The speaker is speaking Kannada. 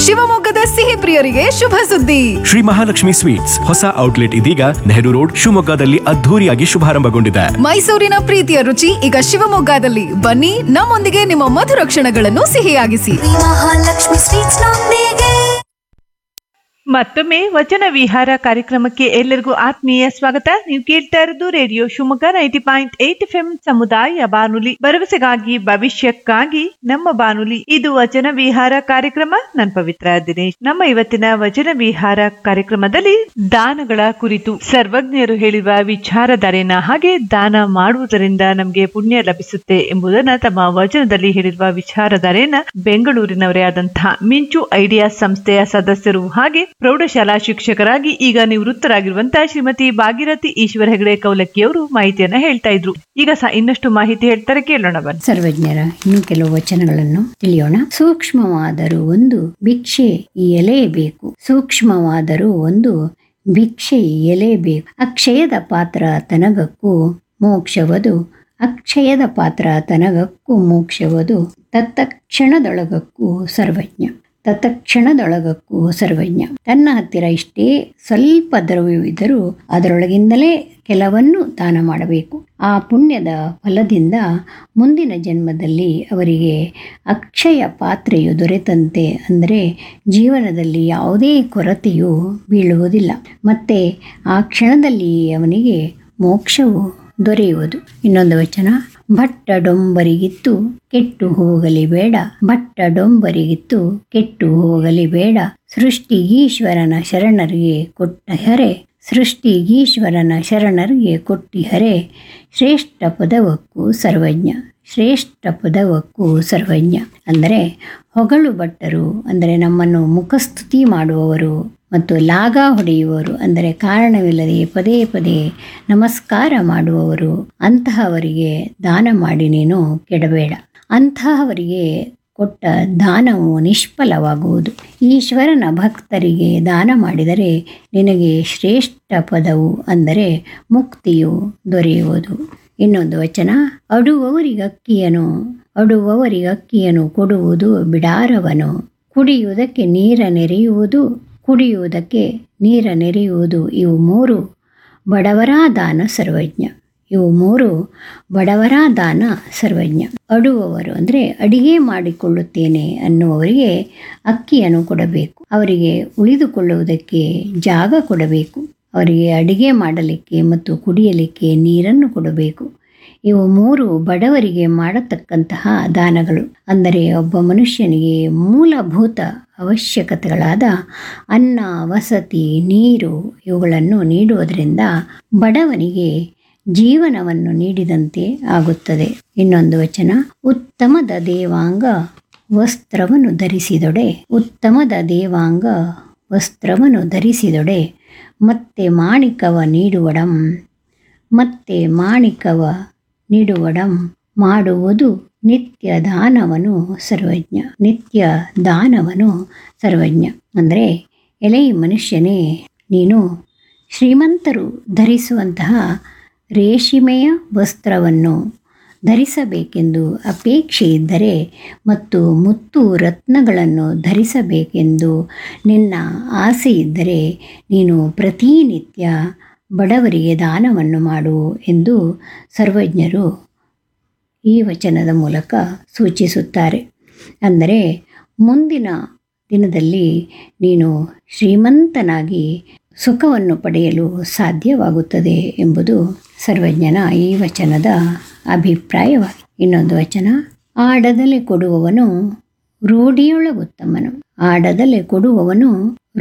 ಶಿವಮೊಗ್ಗದ ಸಿಹಿ ಪ್ರಿಯರಿಗೆ ಶುಭ ಸುದ್ದಿ ಶ್ರೀ ಮಹಾಲಕ್ಷ್ಮಿ ಸ್ವೀಟ್ಸ್ ಹೊಸ ಔಟ್ಲೆಟ್ ಇದೀಗ ನೆಹರು ರೋಡ್ ಶಿವಮೊಗ್ಗದಲ್ಲಿ ಅದ್ಧೂರಿಯಾಗಿ ಶುಭಾರಂಭಗೊಂಡಿದೆ ಮೈಸೂರಿನ ಪ್ರೀತಿಯ ರುಚಿ ಈಗ ಶಿವಮೊಗ್ಗದಲ್ಲಿ ಬನ್ನಿ ನಮ್ಮೊಂದಿಗೆ ನಿಮ್ಮ ಮಧುರ ಕ್ಷಣಗಳನ್ನು ಸಿಹಿಯಾಗಿಸಿ ಮಹಾಲಕ್ಷ್ಮಿ ಸ್ವೀಟ್ಸ್ ನೊಂದಿಗೆ ಮತ್ತೊಮ್ಮೆ ವಚನ ವಿಹಾರ ಕಾರ್ಯಕ್ರಮಕ್ಕೆ ಎಲ್ಲರಿಗೂ ಆತ್ಮೀಯ ಸ್ವಾಗತ ನೀವು ಕೇಳ್ತಾ ಇರೋದು radio Shivamogga ninety point eight F M ಸಮುದಾಯ ಬಾನುಲಿ ಭರವಸೆಗಾಗಿ ಭವಿಷ್ಯಕ್ಕಾಗಿ ನಮ್ಮ ಬಾನುಲಿ ಇದು ವಚನ ವಿಹಾರ ಕಾರ್ಯಕ್ರಮ ನನ್ ಪವಿತ್ರ ದಿನೇಶ್ ನಮ್ಮ ಇವತ್ತಿನ ವಚನ ವಿಹಾರ ಕಾರ್ಯಕ್ರಮದಲ್ಲಿ ದಾನಗಳ ಕುರಿತು ಸರ್ವಜ್ಞರು ಹೇಳಿರುವ ವಿಚಾರಧಾರೆನ ಹಾಗೆ ದಾನ ಮಾಡುವುದರಿಂದ ನಮಗೆ ಪುಣ್ಯ ಲಭಿಸುತ್ತೆ ಎಂಬುದನ್ನ ತಮ್ಮ ವಚನದಲ್ಲಿ ಹೇಳಿರುವ ವಿಚಾರಧಾರೆಯನ್ನ ಬೆಂಗಳೂರಿನವರೇ ಆದಂತಹ ಮಿಂಚು ಐಡಿಯಾ ಸಂಸ್ಥೆಯ ಸದಸ್ಯರು ಹಾಗೆ ಪ್ರೌಢಶಾಲಾ ಶಿಕ್ಷಕರಾಗಿ ಈಗ ನಿವೃತ್ತರಾಗಿರುವಂತಹ ಶ್ರೀಮತಿ ಭಾಗೀರಥಿ ಈಶ್ವರ ಹೆಗಡೆ ಕೌಲಕ್ಕಿಯವರು ಮಾಹಿತಿಯನ್ನ ಹೇಳ್ತಾ ಇದ್ರು ಈಗ ಸಹ ಇನ್ನಷ್ಟು ಮಾಹಿತಿ ಹೇಳ್ತಾರೆ ಕೇಳೋಣ ಬನ್ನಿ ಸರ್ವಜ್ಞರ ಇನ್ನು ಕೆಲವು ವಚನಗಳನ್ನು ತಿಳಿಯೋಣ ಸೂಕ್ಷ್ಮವಾದರೂ ಒಂದು ಭಿಕ್ಷೆ ಈ ಎಲೆ ಬೇಕು ಸೂಕ್ಷ್ಮವಾದರೂ ಒಂದು ಭಿಕ್ಷೆ ಈ ಎಲೆ ಬೇಕು ಅಕ್ಷಯದ ಪಾತ್ರ ತನಗಕ್ಕೂ ಮೋಕ್ಷವದು ಅಕ್ಷಯದ ಪಾತ್ರ ತನಗಕ್ಕೂ ಮೋಕ್ಷವದು ತತ್ತಕ್ಷಣದೊಳಗಕ್ಕೂ ಸರ್ವಜ್ಞ ತತ್ಕ್ಷಣದೊಳಗಕ್ಕೂ ಸರ್ವಜ್ಞ ತನ್ನ ಹತ್ತಿರ ಇಷ್ಟೇ ಸ್ವಲ್ಪ ದ್ರವ್ಯವಿದ್ದರೂ ಅದರೊಳಗಿಂದಲೇ ಕೆಲವನ್ನು ದಾನ ಮಾಡಬೇಕು ಆ ಪುಣ್ಯದ ಫಲದಿಂದ ಮುಂದಿನ ಜನ್ಮದಲ್ಲಿ ಅವರಿಗೆ ಅಕ್ಷಯ ಪಾತ್ರೆಯು ದೊರೆತಂತೆ ಅಂದರೆ ಜೀವನದಲ್ಲಿ ಯಾವುದೇ ಕೊರತೆಯು ಬೀಳುವುದಿಲ್ಲ ಮತ್ತೆ ಆ ಕ್ಷಣದಲ್ಲಿ ಅವನಿಗೆ ಮೋಕ್ಷವು ದೊರೆಯುವುದು ಇನ್ನೊಂದು ವಚನ ಭಟ್ಟ ಡೊಂಬರಿಗಿತ್ತು ಕೆಟ್ಟು ಹೋಗಲಿ ಬೇಡ ಭಟ್ಟ ಡೊಂಬರಿಗಿತ್ತು ಕೆಟ್ಟು ಹೋಗಲಿ ಬೇಡ ಸೃಷ್ಟಿಗೀಶ್ವರನ ಶರಣರಿಗೆ ಕೊಟ್ಟ ಹರೆ ಸೃಷ್ಟಿಗೀಶ್ವರನ ಶರಣರಿಗೆ ಕೊಟ್ಟಿಹರೆ ಶ್ರೇಷ್ಠ ಪದವಕ್ಕೂ ಸರ್ವಜ್ಞ ಶ್ರೇಷ್ಠ ಪದವಕ್ಕೂ ಸರ್ವಜ್ಞ ಅಂದರೆ ಹೊಗಳು ಭಟ್ಟರು ಅಂದರೆ ನಮ್ಮನ್ನು ಮುಖಸ್ತುತಿ ಮಾಡುವವರು ಮತ್ತು ಲಾಗ ಹೊಡೆಯುವವರು ಅಂದರೆ ಕಾರಣವಿಲ್ಲದೆ ಪದೇ ಪದೇ ನಮಸ್ಕಾರ ಮಾಡುವವರು ಅಂತಹವರಿಗೆ ದಾನ ಮಾಡಿ ನೀನು ಕೆಡಬೇಡ ಅಂತಹವರಿಗೆ ಕೊಟ್ಟ ದಾನವು ನಿಷ್ಫಲವಾಗುವುದು ಈಶ್ವರನ ಭಕ್ತರಿಗೆ ದಾನ ಮಾಡಿದರೆ ನಿನಗೆ ಶ್ರೇಷ್ಠ ಪದವು ಅಂದರೆ ಮುಕ್ತಿಯು ದೊರೆಯುವುದು ಇನ್ನೊಂದು ವಚನ ಅಡುವವರಿಗಕ್ಕಿಯನು ಅಡುವವರಿಗಕ್ಕಿಯನು ಕೊಡುವುದು ಬಿಡಾರವನು ಕುಡಿಯುವುದಕ್ಕೆ ನೀರ ನೆರೆಯುವುದು ಕುಡಿಯುವುದಕ್ಕೆ ನೀರ ನೆರೆಯುವುದು ಇವು ಮೂರು ಬಡವರ ದಾನ ಸರ್ವಜ್ಞ ಇವು ಮೂರು ಬಡವರ ದಾನ ಸರ್ವಜ್ಞ ಅಡುವವರು ಅಂದರೆ ಅಡಿಗೆ ಮಾಡಿಕೊಳ್ಳುತ್ತೇನೆ ಅನ್ನುವವರಿಗೆ ಅಕ್ಕಿಯನ್ನು ಕೊಡಬೇಕು ಅವರಿಗೆ ಉಳಿದುಕೊಳ್ಳುವುದಕ್ಕೆ ಜಾಗ ಕೊಡಬೇಕು ಅವರಿಗೆ ಅಡಿಗೆ ಮಾಡಲಿಕ್ಕೆ ಮತ್ತು ಕುಡಿಯಲಿಕ್ಕೆ ನೀರನ್ನು ಕೊಡಬೇಕು ಇವು ಮೂರು ಬಡವರಿಗೆ ಮಾಡತಕ್ಕಂತಹ ದಾನಗಳು ಅಂದರೆ ಒಬ್ಬ ಮನುಷ್ಯನಿಗೆ ಮೂಲಭೂತ ಅವಶ್ಯಕತೆಗಳಾದ ಅನ್ನ ವಸತಿ ನೀರು ಇವುಗಳನ್ನು ನೀಡುವುದರಿಂದ ಬಡವನಿಗೆ ಜೀವನವನ್ನು ನೀಡಿದಂತೆ ಆಗುತ್ತದೆ ಇನ್ನೊಂದು ವಚನ ಉತ್ತಮದ ದೇವಾಂಗ ವಸ್ತ್ರವನ್ನು ಧರಿಸಿದೊಡೆ ಉತ್ತಮದ ದೇವಾಂಗ ವಸ್ತ್ರವನ್ನು ಧರಿಸಿದೊಡೆ ಮತ್ತೆ ಮಾಣಿಕವ ನೀಡುವಡಂ ಮತ್ತೆ ಮಾಣಿಕವ ನೀಡುವಡಂ ಮಾಡುವುದು ನಿತ್ಯ ದಾನವನು ಸರ್ವಜ್ಞ ನಿತ್ಯ ದಾನವನು ಸರ್ವಜ್ಞ ಅಂದರೆ ಎಲೆ ಮನುಷ್ಯನೇ ನೀನು ಶ್ರೀಮಂತರು ಧರಿಸುವಂತಹ ರೇಷ್ಮೆಯ ವಸ್ತ್ರವನ್ನು ಧರಿಸಬೇಕೆಂದು ಅಪೇಕ್ಷೆ ಇದ್ದರೆ ಮತ್ತು ಮುತ್ತು ರತ್ನಗಳನ್ನು ಧರಿಸಬೇಕೆಂದು ನಿನ್ನ ಆಸೆ ಇದ್ದರೆ ನೀನು ಪ್ರತಿನಿತ್ಯ ಬಡವರಿಗೆ ದಾನವನ್ನು ಮಾಡು ಎಂದು ಸರ್ವಜ್ಞರು ಈ ವಚನದ ಮೂಲಕ ಸೂಚಿಸುತ್ತಾರೆ ಅಂದರೆ ಮುಂದಿನ ದಿನದಲ್ಲಿ ನೀನು ಶ್ರೀಮಂತನಾಗಿ ಸುಖವನ್ನು ಪಡೆಯಲು ಸಾಧ್ಯವಾಗುತ್ತದೆ ಎಂಬುದು ಸರ್ವಜ್ಞನ ಈ ವಚನದ ಅಭಿಪ್ರಾಯವಾಗಿದೆ ಇನ್ನೊಂದು ವಚನ ಆಡದಲೆ ಕೊಡುವವನು ರೂಢಿಯೊಳಗುತ್ತಮನು ಆಡದಲೆ ಕೊಡುವವನು